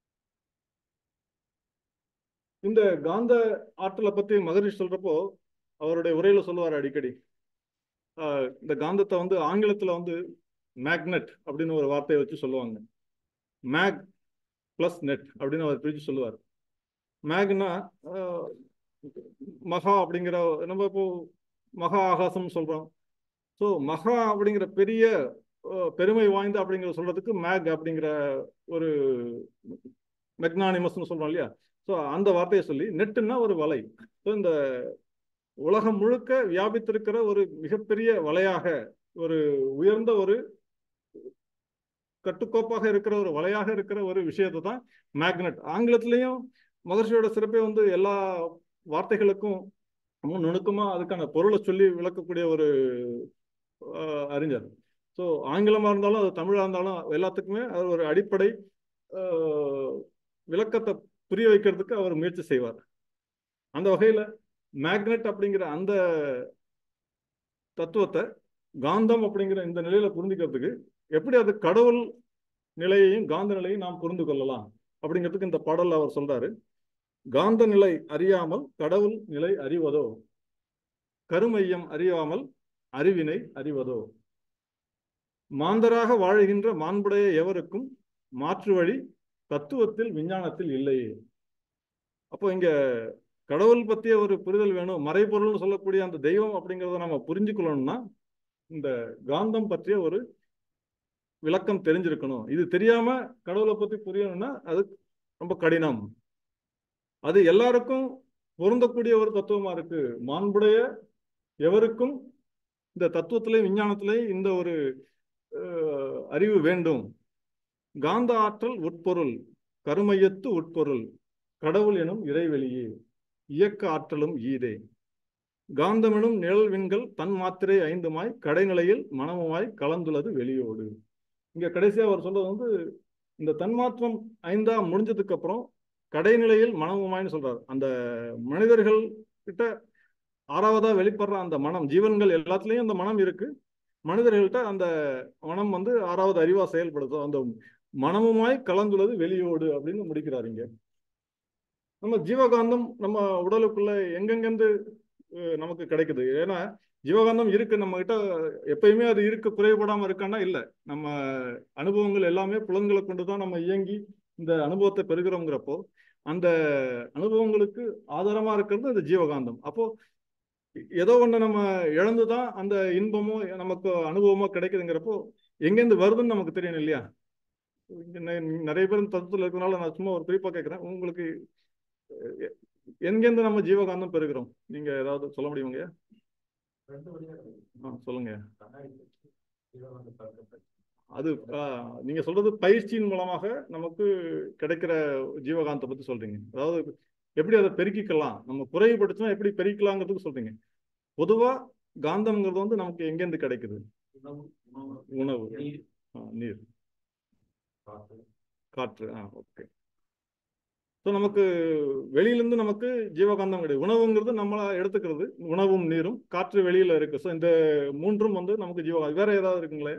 இந்த காந்த ஆற்றலை பத்தி மகரிஷி சொல்றப்போ அவருடைய உரையில சொல்லுவார் அடிக்கடி ஆஹ் இந்த காந்தத்தை வந்து ஆங்கிலத்துல வந்து மேக்னெட் அப்படின்னு ஒரு வார்த்தையை வச்சு சொல்லுவாங்க மேக் பிளஸ் நெட் அப்படின்னு அவர் பிரிச்சு சொல்லுவார் மேக்னா ஆஹ் மகா அப்படிங்கிற நம்ம இப்போ மகா ஆகாசம் சொல்றோம் ஸோ மகா அப்படிங்கிற பெரிய அஹ், பெருமை வாய்ந்த அப்படிங்கிற சொல்றதுக்கு மேக் அப்படிங்கிற ஒரு மெக்னானிமஸ்னு சொல்றோம் இல்லையா ஸோ அந்த வார்த்தையை சொல்லி நெட்டுன்னா ஒரு வலை ஸோ இந்த உலகம் முழுக்க வியாபித்திருக்கிற ஒரு மிகப்பெரிய வலையாக ஒரு உயர்ந்த ஒரு கட்டுக்கோப்பாக இருக்கிற ஒரு வலையாக இருக்கிற ஒரு விஷயத்தை தான் மேக்னெட் ஆங்கிலத்திலையும் மகர்ஷியோட சிறப்பே வந்து எல்லா வார்த்தைகளுக்கும் ரொம்ப நுணுக்கமா அதுக்கான பொருளை சொல்லி விளக்கக்கூடிய ஒரு ஆஹ், அறிஞர் ஸோ ஆங்கிலமா இருந்தாலும் அது தமிழா இருந்தாலும் எல்லாத்துக்குமே அது ஒரு அடிப்படை ஆஹ், விளக்கத்தை புரிய வைக்கிறதுக்கு அவர் முயற்சி செய்வார் அந்த வகையில மேக்னெட் அப்படிங்கிற அந்த தத்துவத்தை காந்தம் அப்படிங்கிற இந்த நிலையில புரிஞ்சுக்கிறதுக்கு எப்படி அது கடவுள் நிலையையும் காந்த நிலையையும் நாம் புரிந்து கொள்ளலாம் அப்படிங்கிறதுக்கு இந்த பாடல்ல அவர் சொல்றாரு காந்த நிலை அறியாமல் கடவுள் நிலை அறிவதோ கருமையம் அறியாமல் அறிவினை அறிவதோ மாந்தராக வாழுகின்ற மாண்புடைய எவருக்கும் மாற்று வழி தத்துவத்தில் விஞ்ஞானத்தில் இல்லையே அப்போ இங்க கடவுள் பத்திய ஒரு புரிதல் வேணும் மறைபொருள்னு சொல்லக்கூடிய அந்த தெய்வம் அப்படிங்கிறத நம்ம புரிஞ்சுக்கணும்னா இந்த காந்தம் பற்றிய ஒரு விளக்கம் தெரிஞ்சிருக்கணும் இது தெரியாம கடவுளை பத்தி புரியணும்னா அது ரொம்ப கடினம் அது எல்லாருக்கும் பொருந்தக்கூடிய ஒரு தத்துவமா இருக்கு மாண்புடைய எவருக்கும் இந்த தத்துவத்திலே விஞ்ஞானத்திலே இந்த ஒரு அஹ், அறிவு வேண்டும் காந்த ஆற்றல் உட்பொருள் கருமையத்து உட்பொருள் கடவுள் எனும் இறைவெளியே இயக்க ஆற்றலும் ஈதே காந்தமெனும் நிழல் விண்கள் தன் மாத்திரை ஐந்துமாய் கடைநிலையில் மனமுமாய் கலந்துள்ளது வெளியோடு இங்க கடைசியா அவர் சொல்றது வந்து இந்த தன்மாற்றம் ஐந்தா முடிஞ்சதுக்கு அப்புறம் கடைநிலையில் மனமுமாய்னு சொல்றாரு அந்த மனிதர்கள் கிட்ட ஆறாவதா வெளிப்படுற அந்த மனம் ஜீவன்கள் எல்லாத்துலயும் அந்த மனம் இருக்கு மனிதர்கள்ட்ட அந்த மனம் வந்து ஆறாவது அறிவா செயல்படுதோ அந்த மனமுமாய் கலந்துள்ளது வெளியோடு அப்படின்னு முடிக்கிறார் இங்க நம்ம ஜீவகாந்தம் நம்ம உடலுக்குள்ள எங்கெங்கிருந்து அஹ், நமக்கு கிடைக்குது ஏன்னா ஜீவகாந்தம் இருக்கு நம்ம கிட்ட எப்பயுமே அது இருக்கு குறைபடாம இருக்கான்னா இல்ல நம்ம அனுபவங்கள் எல்லாமே புலன்களை கொண்டுதான் நம்ம இயங்கி இந்த அனுபவத்தை பெறுகிறோங்கிறப்போ அந்த அனுபவங்களுக்கு ஆதாரமா இருக்கிறது அந்த ஜீவகாந்தம் அப்போ ஏதோ ஒண்ணு நம்ம இழந்துதான் அந்த இன்பமோ நமக்கு அனுபவமோ கிடைக்குதுங்கிறப்போ எங்கேருந்து வருதுன்னு நமக்கு தெரியணும் இல்லையா இங்க நெ- நிறைய பேர் இந்த தத்துவத்தில் இருக்கிறதுனால நான் சும்மா ஒரு குறிப்பா கேட்கிறேன் உங்களுக்கு எ- எங்கேருந்து நம்ம ஜீவகாந்தம் பெறுகிறோம் நீங்க ஏதாவது சொல்ல முடியுங்க ஆ சொல்லுங்க அது ஆ, நீங்க சொல்றது பயிற்சியின் மூலமாக நமக்கு கிடைக்கிற ஜீவகாந்தத்தை பத்தி சொல்றீங்க அதாவது எப்படி அதை பெருக்கிக்கலாம் நம்ம குறைவுபடுத்தினா எப்படி பெருக்கலாங்கிறதுக்கு சொல்றீங்க பொதுவா காந்தம்ங்கிறது வந்து நமக்கு எங்கேருந்து கிடைக்குது உணவு ஆ, நீர் காற்று ஆ ஓகே ஸோ நமக்கு வெளியிலேருந்து நமக்கு ஜீவகாந்தம் கிடையாது உணவுங்கிறது நம்மளா எடுத்துக்கிறது உணவும் நீரும் காற்று வெளியில இருக்கு ஸோ இந்த மூன்றும் வந்து நமக்கு ஜீவகாந்தம் வேற ஏதாவது இருக்குங்களே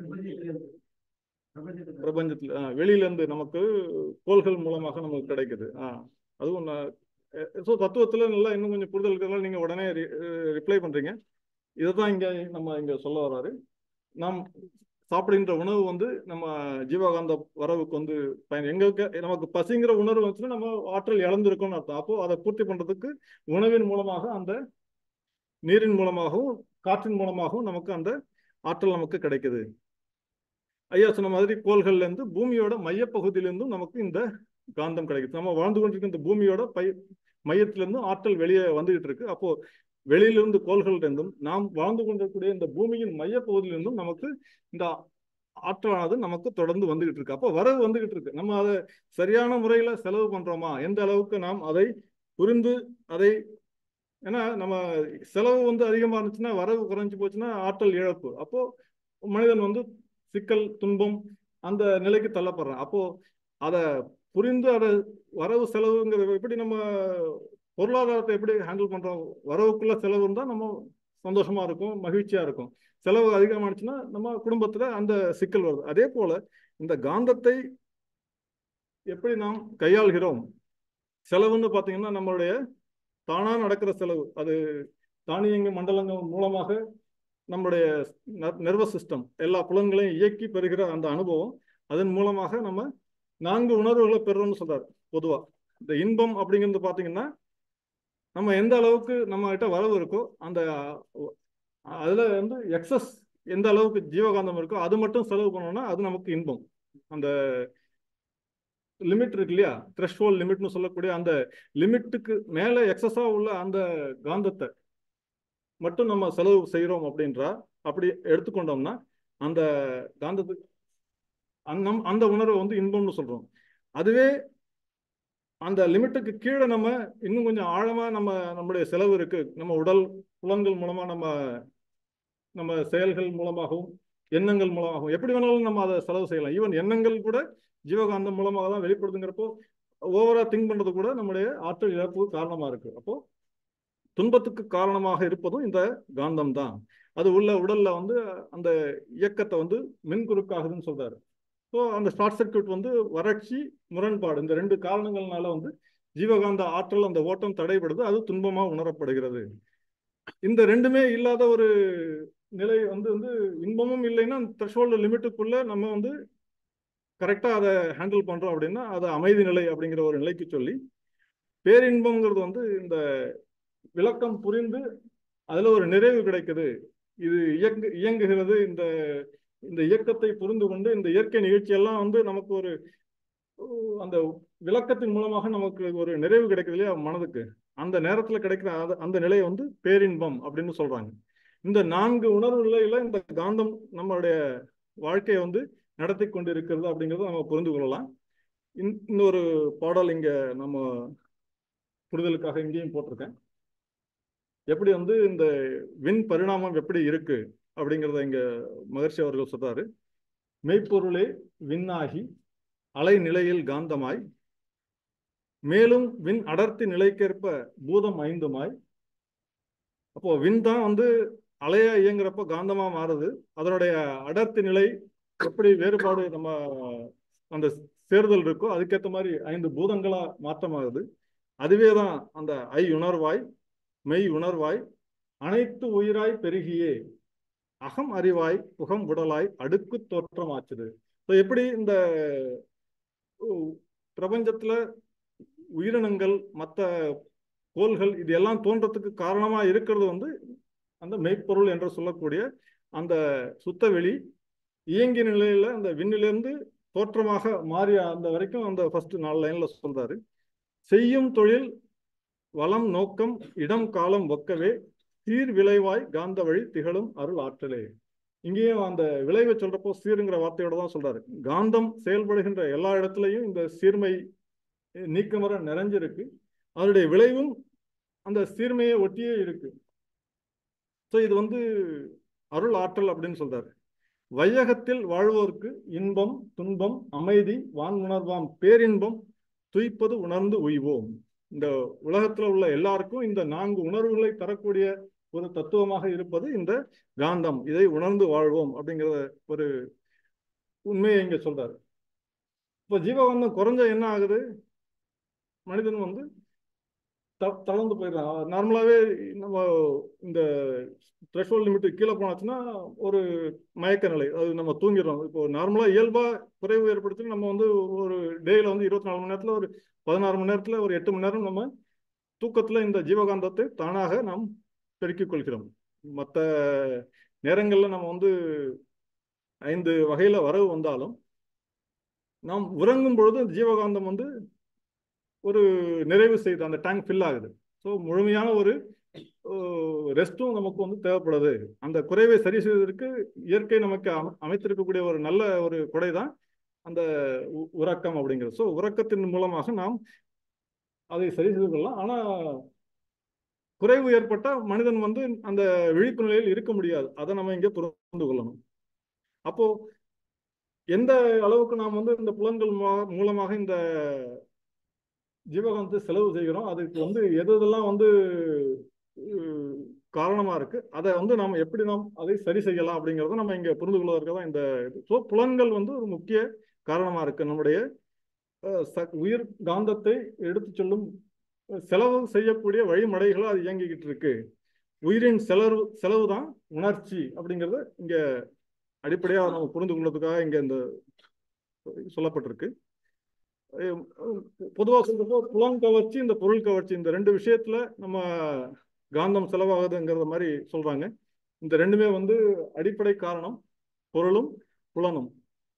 பிரபஞ்சத்துல ஆ, வெளியில இருந்து நமக்கு கோள்கள் மூலமாக நமக்கு கிடைக்குது ஆ அதுவும் ஸோ தத்துவத்துல நல்லா இன்னும் கொஞ்சம் புரிதல் இருக்கிறதால நீங்க உடனே ரிப்ளை பண்றீங்க இதை தான் இங்க நம்ம இங்க சொல்ல வர்றாரு நாம் சாப்பிடுகின்ற உணவு வந்து நம்ம ஜீவகாந்த வரவுக்கு வந்து பயன் எங்களுக்கு நமக்கு பசிங்கிற உணர்வு வந்துச்சுன்னா நம்ம ஆற்றல் இழந்திருக்கோம்னு அர்த்தம் அப்போ அதை பூர்த்தி பண்றதுக்கு உணவின் மூலமாக அந்த நீரின் மூலமாகவும் காற்றின் மூலமாகவும் நமக்கு அந்த ஆற்றல் நமக்கு கிடைக்குது ஐயா சொன்ன மாதிரி கோள்கள்ல இருந்து பூமியோட மையப்பகுதியிலிருந்தும் நமக்கு இந்த காந்தம் கிடைக்குது நம்ம வாழ்ந்து கொண்டிருக்க இந்த பூமியோட பை மையத்திலிருந்து ஆற்றல் வெளியே வந்துகிட்டு இருக்கு அப்போ வெளியிலிருந்து கோள்கள் இருந்தும் நாம் வாழ்ந்து கொண்டிருக்கக்கூடிய இந்த பூமியின் மையப்பகுதியிலிருந்தும் நமக்கு இந்த ஆற்றலானது நமக்கு தொடர்ந்து வந்துகிட்டு இருக்கு அப்போ வரவு வந்துகிட்டு இருக்கு நம்ம அதை சரியான முறையில செலவு பண்றோமா எந்த அளவுக்கு நாம் அதை புரிந்து அதை ஏன்னா நம்ம செலவு வந்து அதிகமா இருந்துச்சுன்னா வரவு குறைஞ்சு போச்சுன்னா ஆற்றல் இழப்பு அப்போ மனிதன் வந்து சிக்கல் துன்பம் அந்த நிலைக்கு தள்ளப்படுறான் அப்போ அதை புரிந்து அதை வரவு செலவுங்கிறத எப்படி நம்ம பொருளாதாரத்தை எப்படி ஹேண்டில் பண்றோம் வரவுக்குள்ள செலவு இருந்தா நம்ம சந்தோஷமா இருக்கும் மகிழ்ச்சியா இருக்கும் செலவு அதிகமானுச்சுன்னா நம்ம குடும்பத்துல அந்த சிக்கல் வருது அதே போல இந்த காந்தத்தை எப்படி நாம் கையாள்கிறோம் செலவுன்னு பாத்தீங்கன்னா நம்மளுடைய தானா நடக்கிற செலவு அது தானியங்க மண்டலங்கள் மூலமாக நம்மளுடைய நர்வஸ் சிஸ்டம் எல்லா புலன்களையும் இயக்கி பெறுகிற அந்த அனுபவம் அதன் மூலமாக நம்ம நான்கு உணர்வுகளை பெறுறோம்னு சொல்றாரு பொதுவா இந்த இன்பம் அப்படிங்கிறது பாத்தீங்கன்னா நம்ம எந்த அளவுக்கு நம்ம கிட்ட வரவு இருக்கோ அந்த அதுல வந்து எக்ஸஸ் எந்த அளவுக்கு ஜீவகாந்தம் இருக்கோ அது மட்டும் செலவு பண்ணோம்னா அது நமக்கு இன்பம் அந்த லிமிட் இருக்கு இல்லையா த்ரெஷ்ஹோல் லிமிட்னு சொல்லக்கூடிய அந்த லிமிட்டுக்கு மேல எக்ஸஸா உள்ள அந்த காந்தத்தை மட்டும் நம்ம செலவு செய்கிறோம் அப்படின்றா அப்படி எடுத்துக்கொண்டோம்னா அந்த காந்தத்துக்கு அந்த நம் அந்த உணர்வை வந்து இன்பம்னு சொல்றோம் அதுவே அந்த லிமிட்டுக்கு கீழே நம்ம இன்னும் கொஞ்சம் ஆழமா நம்ம நம்முடைய செலவு இருக்கு நம்ம உடல் புலன்கள் மூலமா நம்ம நம்ம செயல்கள் மூலமாகவும் எண்ணங்கள் மூலமாகவும் எப்படி வேணாலும் நம்ம அதை செலவு செய்யலாம் ஈவன் எண்ணங்கள் கூட ஜீவகாந்தம் மூலமாக தான் வெளிப்படுதுங்கிறப்போ ஓவரா திங்க் பண்றது கூட நம்முடைய ஆற்றல் இழப்புக்கு காரணமா இருக்கு அப்போ துன்பத்துக்கு காரணமாக இருப்பதும் இந்த காந்தம் தான் அது உள்ள உடல்ல வந்து அந்த இயக்கத்தை வந்து மின்குறுக்காகுதுன்னு சொல்றாரு ஸோ அந்த ஷார்ட் சர்க்கியூட் வந்து வறட்சி முரண்பாடு இந்த ரெண்டு காரணங்கள்னால வந்து ஜீவகாந்த ஆற்றல் அந்த ஓட்டம் தடைபடுது அது துன்பமா உணரப்படுகிறது இந்த ரெண்டுமே இல்லாத ஒரு நிலை வந்து வந்து இன்பமும் இல்லைன்னா த்ரெஷோல்டு லிமிட்டுக்குள்ள நம்ம வந்து கரெக்டா அதை ஹேண்டில் பண்றோம் அப்படின்னா அது அமைதி நிலை அப்படிங்கிற ஒரு நிலைக்கு சொல்லி பேரின்பம்ங்கிறது வந்து இந்த விளக்கம் புரிந்து அதுல ஒரு நிறைவு கிடைக்குது இது இயங்கு இயங்குகிறது இந்த இந்த இயக்கத்தை புரிந்து கொண்டு இந்த இயற்கை நிகழ்ச்சியெல்லாம் வந்து நமக்கு ஒரு அந்த விளக்கத்தின் மூலமாக நமக்கு ஒரு நிறைவு கிடைக்குது இல்லையா மனதுக்கு அந்த நேரத்துல கிடைக்கிற அந்த நிலையை வந்து பேரின்பம் அப்படின்னு சொல்றாங்க இந்த நான்கு உணர்வு நிலையில இந்த காந்தம் நம்மளுடைய வாழ்க்கையை வந்து நடத்தி கொண்டு இருக்கிறது அப்படிங்கிறத நம்ம புரிந்து கொள்ளலாம் இன்னொரு பாடல் இங்க நம்ம புரிதலுக்காக இங்கேயும் போட்டிருக்கேன் எப்படி வந்து இந்த விண் பரிணாமம் எப்படி இருக்கு அப்படிங்கிறத இங்க மகர்ஷி அவர்கள் சொல்றாரு மெய்ப்பொருளே விண்ணாகி அலை நிலையில் காந்தமாய் மேலும் விண் அடர்த்தி நிலைக்கேற்ப பூதம் ஐந்துமாய் அப்போ விண் தான் வந்து அலையா இயங்குறப்ப காந்தமா மாறுது அதனுடைய அடர்த்தி நிலை எப்படி வேறுபாடு நம்ம அந்த சேர்தல் இருக்கோ அதுக்கேற்ற மாதிரி ஐந்து பூதங்களா மாற்றமாகுது அதுவே தான் அந்த ஐ உணர்வாய் மெய் உணர்வாய் அனைத்து உயிராய் பெருகியே அகம் அறிவாய் புகம் உடலாய் அடுக்கு தோற்றம் ஆச்சுது எப்படி இந்த பிரபஞ்சத்துல உயிரினங்கள் மற்ற கோள்கள் இது எல்லாம் தோன்றத்துக்கு காரணமா இருக்கிறது வந்து அந்த மெய்ப்பொருள் என்று சொல்லக்கூடிய அந்த சுத்த வெளி இயங்கிய நிலையில அந்த விண்ணிலிருந்து தோற்றமாக மாறிய அந்த வரைக்கும் அந்த ஃபர்ஸ்ட் நாலு லைன்ல சொல்றாரு செய்யும் தொழில் வளம் நோக்கம் இடம் காலம் ஒக்கவே சீர் விளைவாய் காந்த வழி திகழும் அருள் ஆற்றலே இங்கேயும் அந்த விளைவை சொல்றப்போ சீருங்கிற வார்த்தையோட தான் சொல்றாரு காந்தம் செயல்படுகின்ற எல்லா இடத்துலையும் இந்த சீர்மை நீக்கமர நிறைஞ்சிருக்கு அதனுடைய விளைவும் அந்த சீர்மையை ஒட்டியே இருக்கு ஸோ இது வந்து அருள் ஆற்றல் அப்படின்னு சொல்றாரு வையகத்தில் வாழ்வோருக்கு இன்பம் துன்பம் அமைதி வான் உணர்வாம் பேரின்பம் துய்ப்பது உணர்ந்து உய்வோம் இந்த உலகத்துல உள்ள எல்லாருக்கும் இந்த நான்கு உணர்வுகளை தரக்கூடிய ஒரு தத்துவமாக இருப்பது இந்த காந்தம் இதை உணர்ந்து வாழ்வோம் அப்படிங்கிற ஒரு உண்மையை இங்க சொல்றாரு இப்போ ஜீவகாந்தம் குறைஞ்ச என்ன ஆகுது மனிதன் வந்து த தளர்ந்து போயிடுறான் நார்மலாகவே நம்ம இந்த த்ரெஷோல் லிமிட்டு கீழே போனாச்சுன்னா ஒரு மயக்க நிலை அது நம்ம தூங்கிடுறோம் இப்போ நார்மலாக இயல்பாக குறைவு ஏற்படுத்தி நம்ம வந்து ஒரு டேயில் வந்து இருபத்தி நாலு மணி நேரத்தில் ஒரு பதினாறு மணி நேரத்தில் ஒரு எட்டு மணி நேரம் நம்ம தூக்கத்தில் இந்த ஜீவகாந்தத்தை தானாக நாம் பெருக்கிக் கொள்கிறோம் மற்ற நேரங்களில் நம்ம வந்து ஐந்து வகையில் வரவு வந்தாலும் நாம் உறங்கும் பொழுது ஜீவகாந்தம் வந்து ஒரு நிறைவு செய்து அந்த டேங்க் ஃபில் ஆகுது ஸோ முழுமையான ஒரு ரெஸ்ட்டும் நமக்கு வந்து தேவைப்படுது அந்த குறைவை சரி செய்வதற்கு இயற்கை நமக்கு அமைத்திருக்கக்கூடிய ஒரு நல்ல ஒரு கொடை தான் அந்த உறக்கம் அப்படிங்கிறது ஸோ உறக்கத்தின் மூலமாக நாம் அதை சரி செய்து கொள்ளலாம் ஆனால் குறைவு ஏற்பட்ட மனிதன் வந்து அந்த விழிப்பு நிலையில் இருக்க முடியாது அதை நம்ம இங்கே புரிந்து கொள்ளணும் அப்போ எந்த அளவுக்கு நாம் வந்து இந்த புலன்கள் மூலமாக இந்த ஜீவகாந்தத்தை செலவு செய்கிறோம் அதுக்கு வந்து எது எதெல்லாம் வந்து காரணமா இருக்கு அதை வந்து நாம் எப்படி நாம் அதை சரி செய்யலாம் அப்படிங்கிறத நம்ம இங்க புரிந்து கொள்வதற்கு தான் இந்த இது ஸோ புலன்கள் வந்து ஒரு முக்கிய காரணமா இருக்கு நம்முடைய உயிர் காந்தத்தை எடுத்து சொல்லும் செலவு செய்யக்கூடிய வழிமுறைகளும் அது இயங்கிக்கிட்டு இருக்கு உயிரின் செலவு செலவு தான் உணர்ச்சி அப்படிங்கிறத இங்க அடிப்படையாக நம்ம புரிந்து கொள்வதற்காக இங்க இந்த சொல்லப்பட்டிருக்கு பொதுவாக சொல்றப்போ புலன் கவர்ச்சி இந்த பொருள் கவர்ச்சி இந்த ரெண்டு விஷயத்துல நம்ம காந்தம் செலவாகுதுங்கிறத மாதிரி சொல்றாங்க இந்த ரெண்டுமே வந்து அடிப்படை காரணம் பொருளும் புலனும்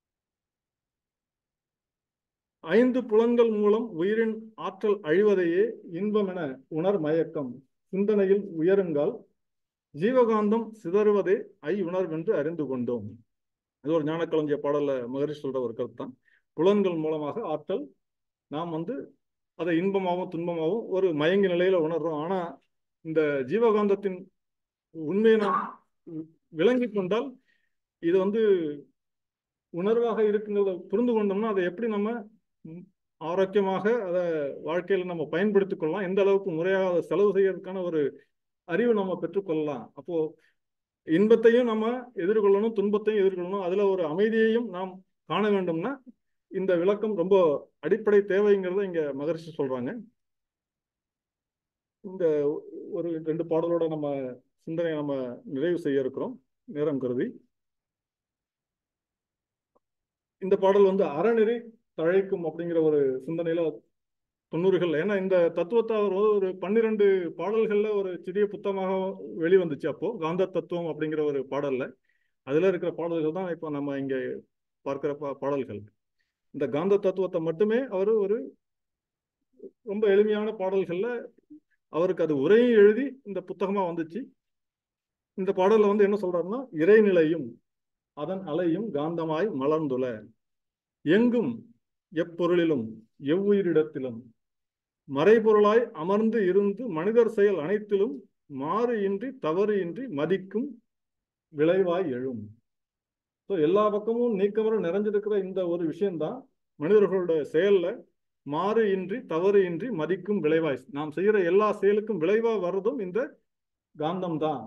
ஐந்து புலன்கள் மூலம் உயிரின் ஆற்றல் அழிவதையே இன்பம் என உணர் மயக்கம் சிந்தனையில் உயருங்கால் ஜீவகாந்தம் சிதறுவதே ஐ உணர்வென்று அறிந்து கொண்டோம் அது ஒரு ஞானக்களஞ்சிய பாடல்ல மகரிஷி சொல்ற ஒரு கருத்து தான் புலன்கள் மூலமாக ஆற்றல் நாம் வந்து அதை இன்பமாகவும் துன்பமாகவும் ஒரு மயங்கி நிலையில உணர்றோம் ஆனா இந்த ஜீவகாந்தத்தின் உண்மையை நாம் விளங்கி கொண்டால் இது வந்து உணர்வாக இருக்குங்கிறத புரிந்து கொண்டோம்னா அதை எப்படி நம்ம ம், ஆரோக்கியமாக அதை வாழ்க்கையில நம்ம பயன்படுத்திக் கொள்ளலாம் எந்த அளவுக்கு முறையாக அதை செலவு செய்யறதுக்கான ஒரு அறிவு நம்ம பெற்றுக்கொள்ளலாம் அப்போ இன்பத்தையும் நம்ம எதிர்கொள்ளணும் துன்பத்தையும் எதிர்கொள்ளணும் அதுல ஒரு அமைதியையும் நாம் காண வேண்டும்னா இந்த விளக்கம் ரொம்ப அடிப்படை தேவைங்கிறத இங்க மகரிஷி சொல்றாங்க இந்த ஒரு ரெண்டு பாடலோட நம்ம சிந்தனையை நம்ம நிறைவு செய்ய இருக்கிறோம் நேரம் கருதி இந்த பாடல் வந்து அறநெறி தழைக்கும் அப்படிங்கிற ஒரு சிந்தனையில தொண்ணூறுகள் ஏன்னா இந்த தத்துவத்தை அவர் வந்து ஒரு பன்னிரண்டு பாடல்கள்ல ஒரு சிறிய புத்தகமாக வெளிவந்துச்சு அப்போ காந்த தத்துவம் அப்படிங்கிற ஒரு பாடல்ல அதுல இருக்கிற பாடல்கள் தான் இப்போ நம்ம இங்க பார்க்கிற பா- பாடல்கள் இந்த காந்த தத்துவத்தை மட்டுமே அவர் ஒரு ரொம்ப எளிமையான பாடல்கள்ல அவருக்கு அது உரையும் எழுதி இந்த புத்தகமா வந்துச்சு இந்த பாடல்ல வந்து என்ன சொல்றாருன்னா இறைநிலையும் அதன் அலையும் காந்தமாய் மலர்ந்துல எங்கும் எப்பொருளிலும் எவ்வுயிரிடத்திலும் மறைபொருளாய் அமர்ந்து இருந்து மனிதர் செயல் அனைத்திலும் மாறு இன்றி தவறு இன்றி மதிக்கும் விளைவாய் எழும் ஸோ எல்லா பக்கமும் நீக்கமர நிறைஞ்சிருக்கிற இந்த ஒரு விஷயம்தான் மனிதர்களோட செயல்ல மாறு இன்றி தவறு இன்றி மதிக்கும் விளைவாய் நாம் செய்யற எல்லா செயலுக்கும் விளைவா வர்றதும் இந்த காந்தம் தான்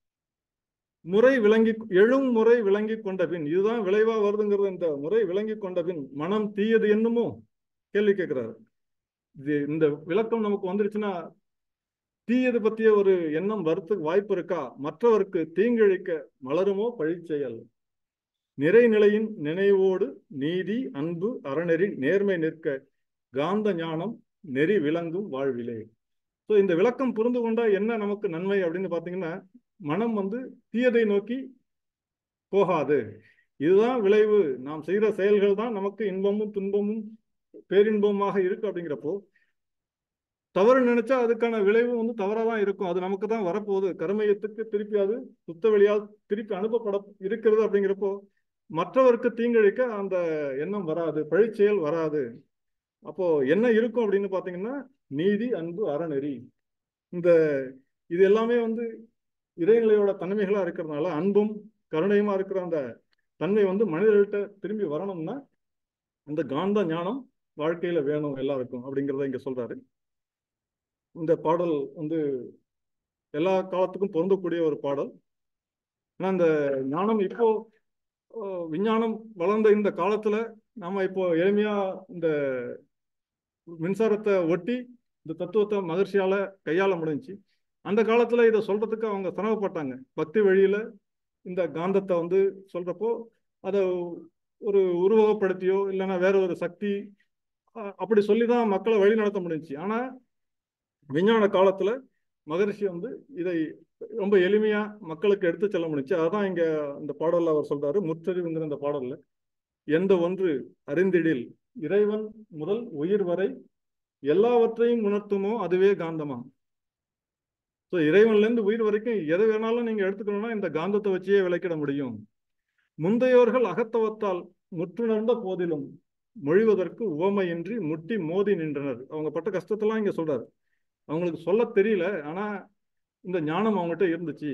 முறை விளங்கி எழும் முறை விளங்கி கொண்ட பின் இதுதான் விளைவா வருதுங்கிறது இந்த முறை விளங்கி கொண்ட பின் மனம் தீயது என்னமோ கேள்வி கேட்கிறாரு இது இந்த விளக்கம் நமக்கு வந்துருச்சுன்னா தீயது பத்திய ஒரு எண்ணம் வரத்துக்கு வாய்ப்பு இருக்கா மற்றவருக்கு தீங்கிழைக்க மலருமோ பழிச்செயல் நிறைநிலையின் நினைவோடு நீதி அன்பு அறநெறி நேர்மை நிற்க காந்த ஞானம் நெறி விளங்கும் வாழ்விலே ஸோ இந்த விளக்கம் புரிந்து கொண்டா என்ன நமக்கு நன்மை அப்படின்னு பார்த்தீங்கன்னா மனம் வந்து தீயதை நோக்கி போகாது இதுதான் விளைவு நாம் செய்கிற செயல்கள் தான் நமக்கு இன்பமும் துன்பமும் பேரின்பமாக இருக்கு அப்படிங்கிறப்போ தவறு நினைச்சா அதுக்கான விளைவு வந்து தவறாக தான் இருக்கும் அது நமக்கு தான் வரப்போகுது கருமையத்துக்கு திருப்பி அது சுத்த வெளியால் திருப்பி அனுப்பப்பட இருக்கிறது அப்படிங்கிறப்போ மற்றவருக்கு தீங்கிழைக்க அந்த எண்ணம் வராது பழிச்செயல் வராது அப்போ என்ன இருக்கும் அப்படின்னு பார்த்தீங்கன்னா நீதி அன்பு அறநெறி இந்த இது எல்லாமே வந்து இறைநிலையோட தன்மைகளா இருக்கிறதுனால அன்பும் கருணையுமா இருக்கிற அந்த தன்மை வந்து மனிதர்கள்ட்ட திரும்பி வரணும்னா அந்த காந்த ஞானம் வாழ்க்கையில வேணும் எல்லாருக்கும் அப்படிங்கிறத இங்க சொல்றாரு இந்த பாடல் வந்து எல்லா காலத்துக்கும் பொருந்தக்கூடிய ஒரு பாடல் ஆனா இந்த ஞானம் இப்போ அஹ், விஞ்ஞானம் வளர்ந்த இந்த காலத்துல நாம இப்போ எளிமையா இந்த மின்சாரத்தை ஒட்டி இந்த தத்துவத்தை மகிழ்ச்சியால கையாள முடிஞ்சுச்சு அந்த காலத்துல இதை சொல்றதுக்கு அவங்க சிரமப்பட்டாங்க பக்தி வழியில இந்த காந்தத்தை வந்து சொல்றப்போ அதை ஒரு உருவகப்படுத்தியோ இல்லைன்னா வேற ஒரு சக்தி அஹ், அப்படி சொல்லி தான் மக்களை வழி நடத்த முடிஞ்சுச்சு ஆனா விஞ்ஞான காலத்துல மகரிஷி வந்து இதை ரொம்ப எளிமையா மக்களுக்கு எடுத்து செல்ல முடிச்சு அதான் இங்க இந்த பாடல்ல அவர் சொல்றாரு முற்றறிவுங்கிற இந்த பாடல்ல எந்த ஒன்று அறிந்திடில் இறைவன் முதல் உயிர் வரை எல்லாவற்றையும் உணர்த்துமோ அதுவே காந்தமா ஸோ இறைவன்ல இருந்து உயிர் வரைக்கும் எதை வேணாலும் நீங்க எடுத்துக்கணும்னா இந்த காந்தத்தை வச்சே விளக்கிட முடியும் முந்தையோர்கள் அகத்தவத்தால் முற்றுணர்ந்த போதிலும் மொழிவதற்கு உவமையின்றி முட்டி மோதி நின்றனர் அவங்க பட்ட கஷ்டத்தெல்லாம் இங்க சொல்றாரு அவங்களுக்கு சொல்ல தெரியல ஆனா இந்த ஞானம் அவங்ககிட்ட இருந்துச்சு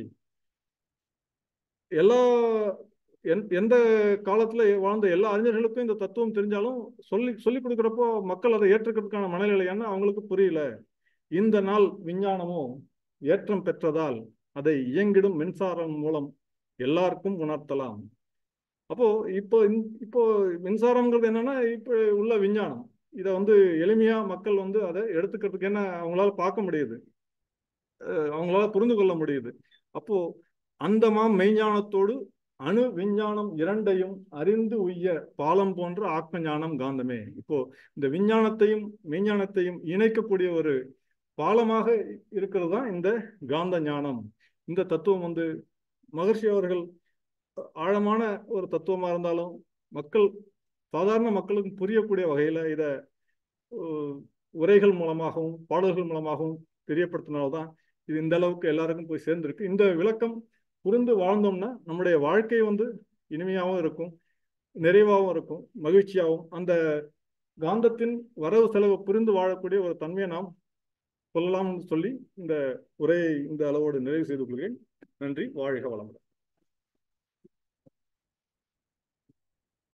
எல்லா எந் எந்த காலத்துல வாழ்ந்த எல்லா அறிஞர்களுக்கும் இந்த தத்துவம் தெரிஞ்சாலும் சொல்லி சொல்லி கொடுக்குறப்போ மக்கள் அதை ஏற்றுக்கிறதுக்கான மனநிலையான்னு அவங்களுக்கு புரியல இந்த நாள் விஞ்ஞானமோ ஏற்றம் பெற்றதால் அதை இயங்கிடும் மின்சாரம் மூலம் எல்லாருக்கும் உணர்த்தலாம் அப்போ இப்போ இந்த- இப்போ மின்சாரம்ங்கிறது என்னன்னா இப்போ உள்ள விஞ்ஞானம் இதை வந்து எளிமையா மக்கள் வந்து அதை எடுத்துக்கிறதுக்கு என்ன அவங்களால பார்க்க முடியுது அஹ் அவங்களால புரிந்து கொள்ள முடியுது அப்போ அந்தமாம் மெய்ஞானத்தோடு அணு விஞ்ஞானம் இரண்டையும் அறிந்து உய்ய பாலம் போன்ற ஆத்ம ஞானம் காந்தமே இப்போ இந்த விஞ்ஞானத்தையும் மெய்ஞானத்தையும் இணைக்கக்கூடிய ஒரு பாலமாக இருக்கிறது தான் இந்த காந்த ஞானம் இந்த தத்துவம் வந்து மகர்ஷி அவர்கள் ஆழமான ஒரு தத்துவமா இருந்தாலும் மக்கள் சாதாரண மக்களுக்கு புரியக்கூடிய வகையில இத அஹ், உரைகள் மூலமாகவும் பாடல்கள் மூலமாகவும் தெரியப்படுத்தினால்தான் இது இந்த அளவுக்கு எல்லாருக்கும் போய் சேர்ந்திருக்கு இந்த விளக்கம் புரிந்து வாழ்ந்தோம்னா நம்முடைய வாழ்க்கை வந்து இனிமையாகவும் இருக்கும் நிறைவாகவும் இருக்கும் மகிழ்ச்சியாகவும் அந்த காந்தத்தின் வரவு செலவு புரிந்து வாழக்கூடிய ஒரு தன்மையை நாம் சொல்லலாம்னு சொல்லி இந்த உரையை இந்த அளவோடு நிறைவு செய்து கொள்கிறேன் நன்றி வாழ்க வளமுடன்